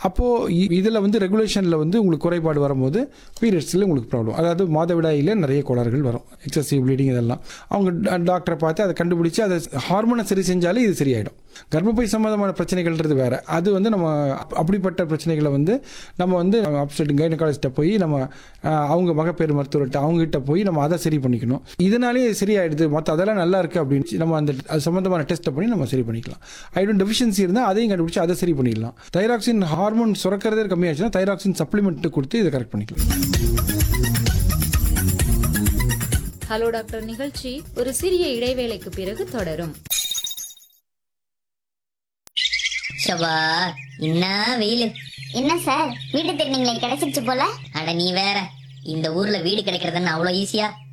அப்போது இதில் வந்து ரெகுலேஷனில் வந்து உங்களுக்கு குறைபாடு வரும்போது பீரியட்ஸில் உங்களுக்கு ப்ராப்ளம் அதாவது மாதவிடாயில் நிறைய கோளாறுகள் வரும் எக்ஸசிவ் ப்ளீடிங் இதெல்லாம் அவங்க டா- டாக்டரை பார்த்து அதை கண்டுபிடிச்சு அதை ஹார்மோனை சரி செஞ்சாலே இது சரியாயிடும் கர்ப்பப்பை சம்மந்தமான பிரச்சனைகள்ன்றது வேற அது வந்து நம்ம அப்- அப்படிப்பட்ட பிரச்சனைகளை வந்து நம்ம வந்து அப்செட் கைனகாலஜிஸ்ட்டை போய் நம்ம அஹ், அவங்க மகப்பேறு மருத்துவர்கிட்ட அவங்ககிட்ட போய் நம்ம அதை சரி பண்ணிக்கணும் இதனாலே சரியாயிடுது மற்ற அதெல்லாம் நல்லா இருக்கு அப்படின்னு நம்ம அந்த அது சம்மந்தமான டெஸ்ட்டை பண்ணி நம்ம சரி பண்ணிக்கலாம் ஐடன் டெஃபிஷியன்சி இருந்தால் அதையும் கண்டுபிடிச்சு அதை சரி பண்ணிடலாம் தைராக்சின் ஹார்மோன் சுரக்கிறதே கம்மியாச்சுன்னா தைராக்சின் சப்ளிமெண்ட் கொடுத்து இதை கரெக்ட் பண்ணிக்கலாம் ஹலோ டாக்டர் நிகழ்ச்சி ஒரு சிறிய இடைவேளைக்கு பிறகு தொடரும் ஷபா என்ன வெயிலு என்ன சார் வீடு திருநீங்களே கிடைச்சிருச்சு போல அட நீ வேற இந்த ஊர்ல வீடு கிடைக்கிறதுன்னு அவ்வளவு ஈஸியா